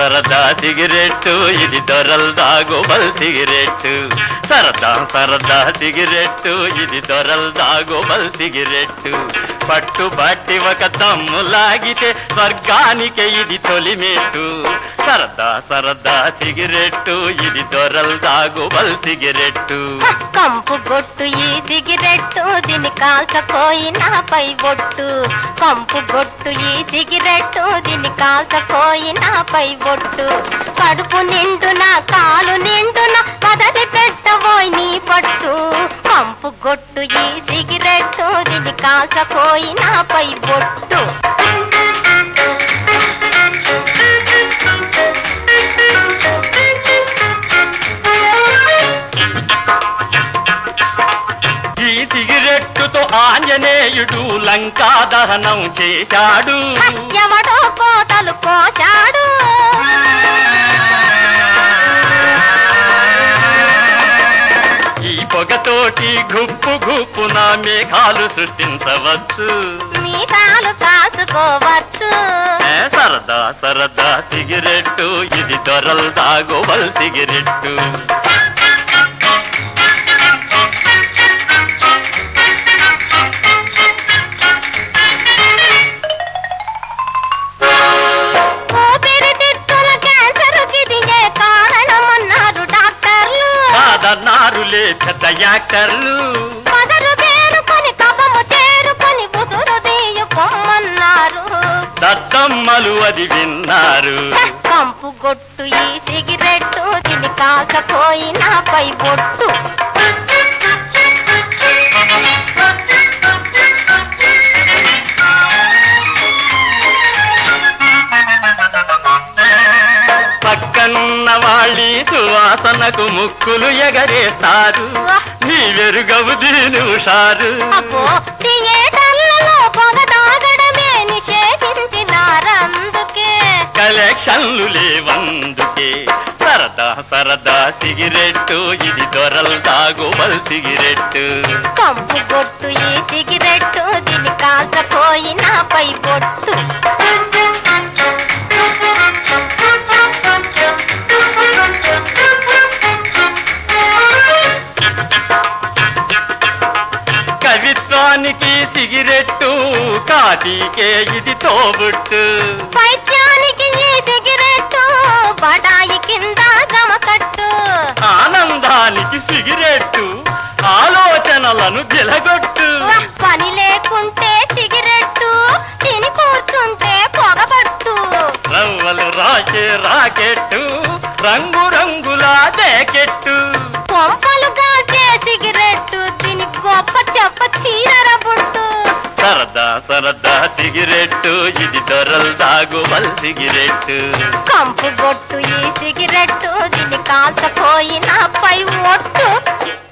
సరదా సిగరెట్టు ఇది దొరల్ దాగోబల్ సిగరెట్టు సరదా సరదా సిగరెట్టు ఇది దొరల్ దాగోబల్ సిగరెట్టు పట్టు పట్టి ఒక దమ్ము లాగితే స్వర్గానికే ఇది తొలిమెట్టు సరదా సరదా సిగరెట్టు ఇది దొరల్ దాగోబల్ సిగరెట్టు కంపు గొట్టు ఈ సిగరెట్టు దీని కాల్చకోయి నాపై బొట్టు కంపు గొట్టు ఈ సిగరెట్టు దీని కాల్చకోయి నాపై బొట్టు కడుపు నిండున కాలు నిండున పదది పెట్టబోయి నీ పట్టు కంపు గొట్టు ఈ సిగరెట్టు దీని కాల్చకోయి నాపై బొట్టు ఈ సిగరెట్టుతో ఆంజనేయుడు లంకా దహనం చేశాడు ఎవడో కోతలు కోచాడు ఈ పొగతోటి గుప్పు గుప్పున మేఘాలు సృష్టించవచ్చు మీసాలు కాసుకోవచ్చు ఏ సరదా సరదా సిగరెట్టు ఇది దొరల్ దాగోవల్ సిగరెట్టు ఊపిరితిత్తుల క్యాన్సర్కి ఇది ఏ కారణమన్నారు డాక్టర్లు కాదన్నారులే పెద్ద యాక్టర్లు పదరు వేరుకొని కబము చేరుకొని బుదురు దీయు పొమ్మన్నారు దద్దమ్మలు అది విన్నారు కంపు గొట్టు ఈ సిగరెట్టు తిని కాకపోయి నాపై బొట్టు పక్కనున్న వాళ్ళి సువాసనకు ముక్కులు ఎగరేస్తారు నీ వెరుగవు దీని హుషారు అబ్బో థియేటర్లలో పొగ తాగడమే నిషేధించినారందుకే కలెక్షన్లు లేవందుకే సరదా సరదా సిగరెట్టు ఇది దొరల్ దాగోబల్ సిగరెట్టు కంపు గొట్టు ఈ సిగరెట్టు దీని కాకపోయి నాపై బొట్టు కవిత్వానికి సిగరెట్టు కాటికే ఇది తోబుట్టు పైత్యానికి ఈ సిగరెట్టు బడాయి కింద జమకట్టు ఆనందానికి సిగరెట్టు ఆలోచనలను దిలగొట్టు వహ్, పని లేకుంటే సిగరెట్టు తిని కూర్చుంటే పొగబట్టు రవ్వలు రాకే రాకెట్టు రంగు రంగుల జాకెట్టు కొంపలు కాచే సిగరెట్టు తిని గొప్ప చెప్ప చీరర బుట్టు సరదా సరదా సిగరెట్టు ఇది దొరల్ దాగువల్ సిగరెట్టు కంపు గొట్టు ఈ సిగరెట్టు దీని కాల్చపోయి నాపై ఒట్టు